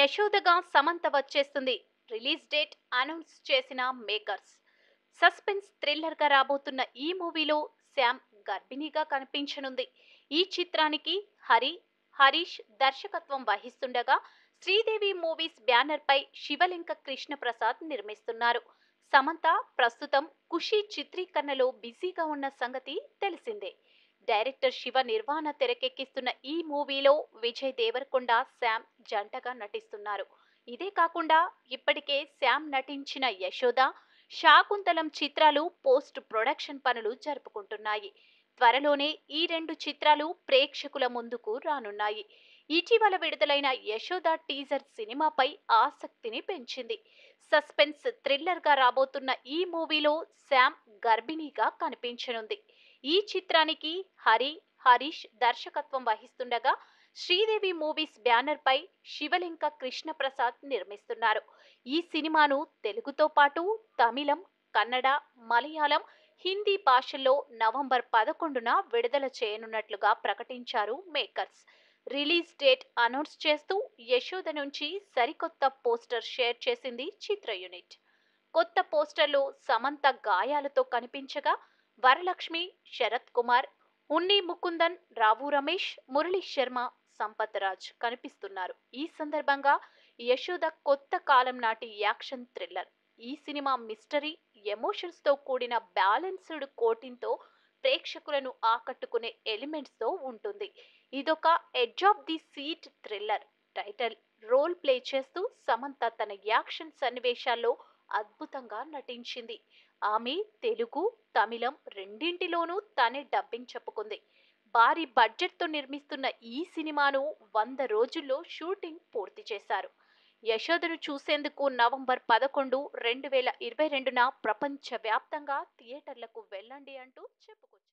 యశోదగా సమంత వచ్చేస్తుంది release date announce చేసిన makers suspense thriller గా రాబోతున్న ఈ మూవీలో శామ్ గర్భిణిగా కనిపించనుంది ఈ చిత్రానికి హరి హరీష్ దర్శకత్వం వహిస్తుండగా శ్రీదేవి మూవీస్ బ్యానర్ పై శివలింక కృష్ణప్రసాద్ నిర్మిస్తున్నారు సమంత ప్రస్తుతం ఖుషి చిత్రీకరణలో బిజీగా ఉన్న సంగతి తెలిసిందే డైరెక్టర్ శివ నిర్వాణ తెరకెక్కిస్తున్న ఈ మూవీలో విజయ్ దేవరకొండ శామ్ జంటగా నటిస్తున్నారు ఇదే కాకుండా ఇప్పటికే శామ్ నటించిన యశోద శాకుంతలం చిత్రాలు పోస్ట్ ప్రొడక్షన్ పనులు జరుపుకుంటున్నాయి త్వరలోనే ఈ రెండు చిత్రాలు ప్రేక్షకుల ముందుకు రానున్నాయి ఇటీవల విడుదలైన యశోద టీజర్ సినిమాపై ఆసక్తిని పెంచింది సస్పెన్స్ థ్రిల్లర్ గా రాబోతున్న ఈ మూవీలో శామ్ గర్భిణిగా కనిపించనుంది ఈ చిత్రానికి హరి హరీష్ దర్శకత్వం వహిస్తుండగా శ్రీదేవి మూవీస్ బ్యానర్ పై శివలింక కృష్ణప్రసాద్ నిర్మిస్తున్నారు ఈ సినిమాను తెలుగుతో పాటు తమిళం కన్నడ మలయాళం హిందీ భాషల్లో నవంబర్ పదకొండున విడుదల చేయనున్నట్లుగా ప్రకటించారు మేకర్స్ రిలీజ్ డేట్ అనౌన్స్ చేస్తూ యశోద నుంచి సరికొత్త పోస్టర్ షేర్ చేసింది చిత్ర యూనిట్ కొత్త పోస్టర్లో సమంత గాయాలతో కనిపించగా వరలక్ష్మి శరత్ కుమార్ ఉన్ని ముకుందన్ రావు రమేష్ మురళీ శర్మ సంపత్ రాజ్ కనిపిస్తున్నారు ఈ సందర్భంగా యశోద కొత్త కాలం నాటి యాక్షన్ థ్రిల్లర్ ఈ సినిమా మిస్టరీ ఎమోషన్స్ తో కూడిన బ్యాలెన్స్డ్ కోటింగ్తో ప్రేక్షకులను ఆకట్టుకునే ఎలిమెంట్స్ తో ఉంటుంది ఇదొక edge of the seat thriller title role play చేస్తూ సమంత తన యాక్షన్ సన్నివేశాల్లో అద్భుతంగా నటించింది ఆమె తెలుగు తమిళం రెండింటిలోనూ తనే డబ్బింగ్ చెప్పుకుంది భారీ బడ్జెట్తో నిర్మిస్తున్న ఈ సినిమాను వంద రోజుల్లో షూటింగ్ పూర్తి చేశారు యశోదను చూసేందుకు నవంబర్ పదకొండు రెండు వేల ఇరవై రెండున ప్రపంచవ్యాప్తంగా థియేటర్లకు వెళ్ళండి అంటూ చెప్పుకొచ్చారు